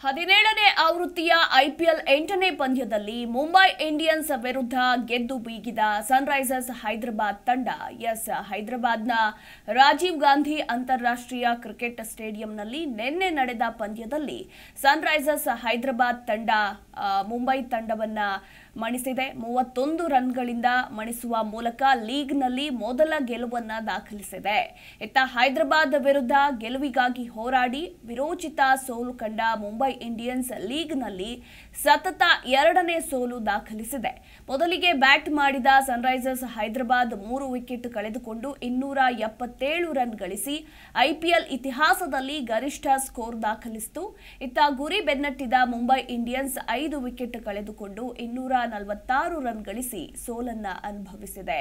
ಹದಿನೇಳನೇ ಆವೃತ್ತಿಯ ಐಪಿಎಲ್ ಎಂಟನೇ ಪಂದ್ಯದಲ್ಲಿ ಮುಂಬೈ ಇಂಡಿಯನ್ಸ್ ವಿರುದ್ಧ ಗೆದ್ದು ಬೀಗಿದ ಸನ್ರೈಸರ್ಸ್ ಹೈದರಾಬಾದ್ ತಂಡ ಎಸ್ ಹೈದರಾಬಾದ್ನ ರಾಜೀವ್ ಗಾಂಧಿ ಅಂತಾರಾಷ್ಟ್ರೀಯ ಕ್ರಿಕೆಟ್ ಸ್ಟೇಡಿಯಂನಲ್ಲಿ ನಿನ್ನೆ ನಡೆದ ಪಂದ್ಯದಲ್ಲಿ ಸನ್ರೈಸರ್ಸ್ ಹೈದರಾಬಾದ್ ತಂಡ ಆ, ಮುಂಬೈ ತಂಡವನ್ನ ಮಣಿಸಿದೆ ಮೂವತ್ತೊಂದು ರನ್ಗಳಿಂದ ಮಣಿಸುವ ಮೂಲಕ ಲೀಗ್ನಲ್ಲಿ ಮೊದಲ ಗೆಲುವನ್ನ ದಾಖಲಿಸಿದೆ ಇತ್ತ ಹೈದರಾಬಾದ್ ವಿರುದ್ಧ ಗೆಲುವಿಗಾಗಿ ಹೋರಾಡಿ ವಿರೋಚಿತ ಸೋಲು ಕಂಡ ಮುಂಬೈ ಇಂಡಿಯನ್ಸ್ ಲೀಗ್ನಲ್ಲಿ ಸತತ ಎರಡನೇ ಸೋಲು ದಾಖಲಿಸಿದೆ ಮೊದಲಿಗೆ ಬ್ಯಾಟ್ ಮಾಡಿದ ಸನ್ರೈಸರ್ಸ್ ಹೈದರಾಬಾದ್ ಮೂರು ವಿಕೆಟ್ ಕಳೆದುಕೊಂಡು ಇನ್ನೂರ ಎಪ್ಪತ್ತೇಳು ರನ್ ಗಳಿಸಿ ಐಪಿಎಲ್ ಇತಿಹಾಸದಲ್ಲಿ ಗರಿಷ್ಠ ಸ್ಕೋರ್ ದಾಖಲಿಸಿತು ಇತ್ತ ಗುರಿ ಬೆನ್ನಟ್ಟಿದ ಮುಂಬೈ ಇಂಡಿಯನ್ಸ್ ಐದು ವಿಕೆಟ್ ಕಳೆದುಕೊಂಡು ಇನ್ನೂರ ನಲವತ್ತಾರು ರನ್ ಗಳಿಸಿ ಸೋಲನ್ನ ಅನುಭವಿಸಿದೆ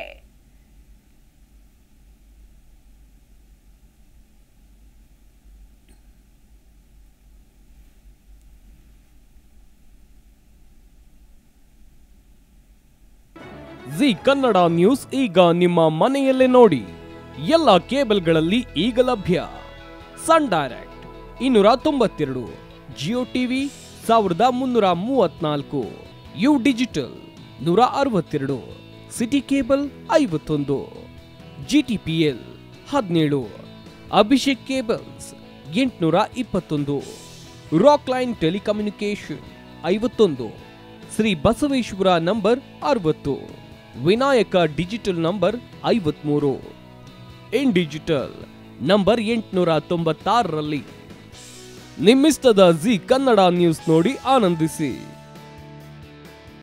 ಜಿ ಕನ್ನಡ ನ್ಯೂಸ್ ಈಗ ನಿಮ್ಮ ಮನೆಯಲ್ಲೇ ನೋಡಿ ಎಲ್ಲ ಕೇಬಲ್ಗಳಲ್ಲಿ ಈಗ ಲಭ್ಯ ಸನ್ ಡೈರೆಕ್ಟ್ ಇನ್ನೂರ ತೊಂಬತ್ತೆರಡು ಜಿಯೋ ಟಿವಿ ಸಾವಿರದ ಮುನ್ನೂರ ಮೂವತ್ನಾಲ್ಕು ಯು ಡಿಜಿಟಲ್ ನೂರ ಅರವತ್ತೆರಡು ಸಿಟಿ ಕೇಬಲ್ ಐವತ್ತೊಂದು ಜಿಟಿಪಿಎಲ್ ಹದಿನೇಳು ಅಭಿಷೇಕ್ ಕೇಬಲ್ಸ್ ಎಂಟುನೂರ ಇಪ್ಪತ್ತೊಂದು ರಾಕ್ ಲೈನ್ ಟೆಲಿಕಮ್ಯುನಿಕೇಶನ್ ಐವತ್ತೊಂದು ಶ್ರೀ ಬಸವೇಶ್ವರ ನಂಬರ್ ಅರವತ್ತು ವಿನಾಯಕ ಡಿಜಿಟಲ್ ನಂಬರ್ ಐವತ್ಮೂರು ಇನ್ ಡಿಜಿಟಲ್ ನಂಬರ್ ಎಂಟುನೂರ ತೊಂಬತ್ತಾರರಲ್ಲಿ ನಿಮ್ಮಿಸ್ತದ ಜಿ ಕನ್ನಡ ನ್ಯೂಸ್ ನೋಡಿ ಆನಂದಿಸಿ